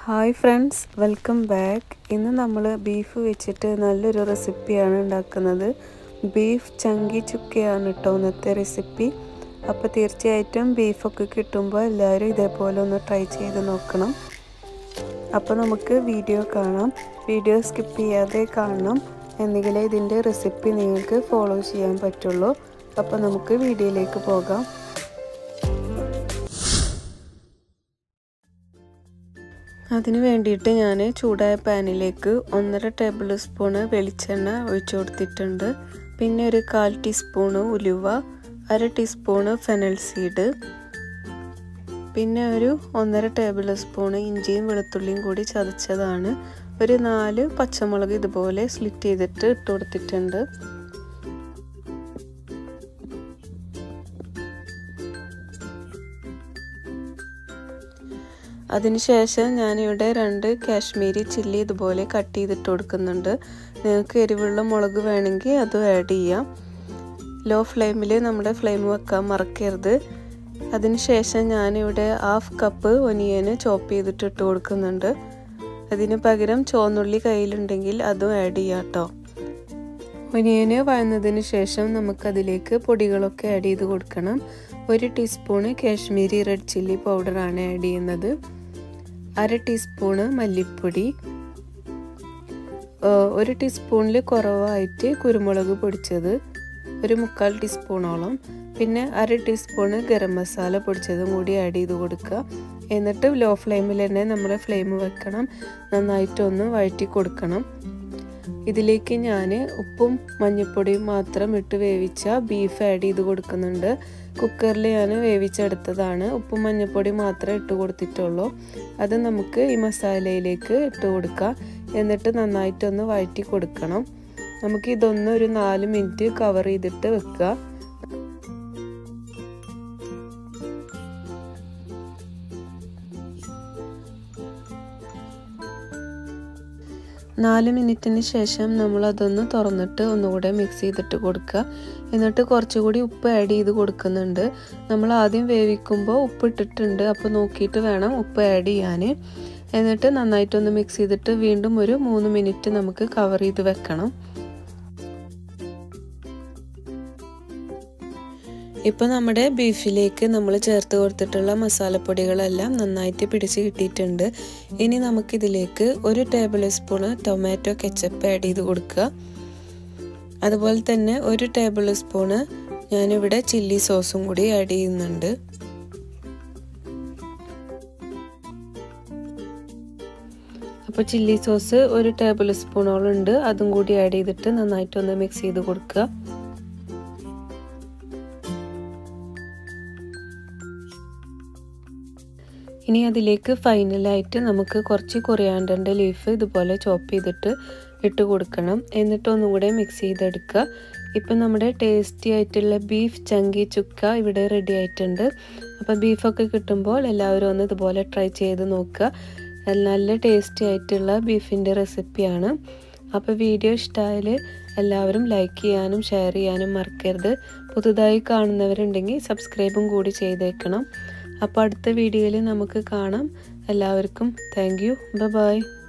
hi friends welcome back ഇന്ന് നമ്മൾ beef വെച്ചിട്ട് നല്ലൊരു റെസിപ്പിയാണ് ഉണ്ടാക്കുന്നത് ബീഫ് ചങ്കി ചുക്കയാണ് കേട്ടോ ഇന്നത്തെ റെസിപ്പി അപ്പോൾ തീർച്ചയായിട്ടും ബീഫൊക്കെ കിട്ടുമ്പോൾ എല്ലാവരും ഇതേപോലെ ഒന്ന് ട്രൈ ചെയ്ത് നോക്കണം അപ്പോൾ നമുക്ക് വീഡിയോ കാണാം വീഡിയോ സ്കിപ്പ് ചെയ്യാതെ കാണണം എന്നെങ്കിലേ ഇതിൻ്റെ റെസിപ്പി നിങ്ങൾക്ക് ഫോളോ ചെയ്യാൻ പറ്റുള്ളൂ അപ്പോൾ നമുക്ക് വീഡിയോയിലേക്ക് പോകാം അതിന് വേണ്ടിയിട്ട് ഞാൻ ചൂടായ പാനിലേക്ക് ഒന്നര ടേബിൾ സ്പൂണ് വെളിച്ചെണ്ണ ഒഴിച്ചു കൊടുത്തിട്ടുണ്ട് പിന്നെ ഒരു കാൽ ടീസ്പൂണ് ഉലുവ അര ടീസ്പൂണ് ഫെനൽ സീഡ് പിന്നെ ഒരു ഒന്നര ടേബിൾ സ്പൂണ് ഇഞ്ചിയും വെളുത്തുള്ളിയും കൂടി ചതച്ചതാണ് ഒരു നാല് പച്ചമുളക് ഇതുപോലെ സ്ലിറ്റ് ചെയ്തിട്ട് ഇട്ട് കൊടുത്തിട്ടുണ്ട് അതിനുശേഷം ഞാനിവിടെ രണ്ട് കാശ്മീരി ചില്ലി ഇതുപോലെ കട്ട് ചെയ്തിട്ട് കൊടുക്കുന്നുണ്ട് നിങ്ങൾക്ക് എരിവുള്ള മുളക് വേണമെങ്കിൽ അതും ആഡ് ചെയ്യാം ലോ ഫ്ലെയിമിൽ നമ്മുടെ ഫ്ലെയിം വെക്കാൻ മറക്കരുത് അതിനുശേഷം ഞാനിവിടെ ഹാഫ് കപ്പ് ഒനിയന് ചോപ്പ് ചെയ്തിട്ട് ഇട്ട് കൊടുക്കുന്നുണ്ട് അതിന് പകരം ചുവന്നുള്ളി കയ്യിലുണ്ടെങ്കിൽ അതും ആഡ് ചെയ്യാം കേട്ടോ ഒനിയന് വഴന്നതിന് ശേഷം നമുക്കതിലേക്ക് പൊടികളൊക്കെ ആഡ് ചെയ്ത് കൊടുക്കണം ഒരു ടീസ്പൂണ് കാശ്മീരി റെഡ് ചില്ലി പൗഡറാണ് ആഡ് ചെയ്യുന്നത് അര ടീസ്പൂണ് മല്ലിപ്പൊടി ഒരു ടീസ്പൂണിൽ കുറവായിട്ട് കുരുമുളക് പൊടിച്ചത് ഒരു മുക്കാൽ ടീസ്പൂണോളം പിന്നെ അര ടീസ്പൂണ് ഗരം മസാല പൊടിച്ചതും കൂടി ആഡ് ചെയ്ത് കൊടുക്കുക എന്നിട്ട് ലോ ഫ്ലെയിമിൽ തന്നെ നമ്മൾ ഫ്ലെയിം വെക്കണം നന്നായിട്ടൊന്ന് വഴറ്റി കൊടുക്കണം ഇതിലേക്ക് ഞാൻ ഉപ്പും മഞ്ഞൾപ്പൊടിയും മാത്രം ഇട്ട് വേവിച്ച ബീഫ് ആഡ് ചെയ്ത് കൊടുക്കുന്നുണ്ട് കുക്കറിൽ ഞാൻ വേവിച്ചെടുത്തതാണ് ഉപ്പും മഞ്ഞൾപ്പൊടി മാത്രമേ ഇട്ട് കൊടുത്തിട്ടുള്ളൂ അത് നമുക്ക് ഈ മസാലയിലേക്ക് ഇട്ട് കൊടുക്കാം എന്നിട്ട് നന്നായിട്ടൊന്ന് വഴറ്റി കൊടുക്കണം നമുക്ക് ഇതൊന്ന് ഒരു നാല് മിനിറ്റ് കവർ ചെയ്തിട്ട് വെക്കുക നാല് മിനിറ്റിന് ശേഷം നമ്മൾ അതൊന്ന് തുറന്നിട്ട് ഒന്നുകൂടെ മിക്സ് ചെയ്തിട്ട് കൊടുക്കുക എന്നിട്ട് കുറച്ചുകൂടി ഉപ്പ് ആഡ് ചെയ്ത് കൊടുക്കുന്നുണ്ട് നമ്മൾ ആദ്യം വേവിക്കുമ്പോൾ ഉപ്പ് ഇട്ടിട്ടുണ്ട് അപ്പോൾ നോക്കിയിട്ട് വേണം ഉപ്പ് ആഡ് ചെയ്യാൻ എന്നിട്ട് നന്നായിട്ടൊന്ന് മിക്സ് ചെയ്തിട്ട് വീണ്ടും ഒരു മൂന്ന് മിനിറ്റ് നമുക്ക് കവർ ചെയ്ത് വെക്കണം ഇപ്പോൾ നമ്മുടെ ബീഫിലേക്ക് നമ്മൾ ചേർത്ത് കൊടുത്തിട്ടുള്ള മസാലപ്പൊടികളെല്ലാം നന്നായിട്ട് പിടിച്ച് കിട്ടിയിട്ടുണ്ട് ഇനി നമുക്കിതിലേക്ക് ഒരു tablespoon tomato ketchup add ചെയ്ത് കൊടുക്കുക അതുപോലെ തന്നെ ഒരു ടേബിൾ സ്പൂണ് ഞാനിവിടെ ചില്ലി സോസും കൂടി ആഡ് ചെയ്യുന്നുണ്ട് അപ്പോൾ ചില്ലി സോസ് ഒരു ടേബിൾ സ്പൂണോളം ഉണ്ട് അതും കൂടി ആഡ് ചെയ്തിട്ട് നന്നായിട്ടൊന്ന് മിക്സ് ചെയ്ത് കൊടുക്കുക ഇനി അതിലേക്ക് ഫൈനലായിട്ട് നമുക്ക് കുറച്ച് കൊറിയാണ്ടറിൻ്റെ ലീഫ് ഇതുപോലെ ചോപ്പ് ചെയ്തിട്ട് ഇട്ട് കൊടുക്കണം എന്നിട്ട് ഒന്നും കൂടെ മിക്സ് ചെയ്തെടുക്കുക ഇപ്പം നമ്മുടെ ടേസ്റ്റി ആയിട്ടുള്ള ബീഫ് ചങ്കി ചുക്ക ഇവിടെ റെഡി ആയിട്ടുണ്ട് അപ്പോൾ ബീഫൊക്കെ കിട്ടുമ്പോൾ എല്ലാവരും ഒന്ന് ഇതുപോലെ ട്രൈ ചെയ്ത് നോക്കുക നല്ല ടേസ്റ്റി ആയിട്ടുള്ള ബീഫിൻ്റെ റെസിപ്പിയാണ് അപ്പോൾ വീഡിയോ ഇഷ്ടമായാൽ എല്ലാവരും ലൈക്ക് ചെയ്യാനും ഷെയർ ചെയ്യാനും മറക്കരുത് പുതുതായി കാണുന്നവരുണ്ടെങ്കിൽ സബ്സ്ക്രൈബും കൂടി ചെയ്തേക്കണം അപ്പോൾ അടുത്ത വീഡിയോയിൽ നമുക്ക് കാണാം എല്ലാവർക്കും താങ്ക് യു ബൈ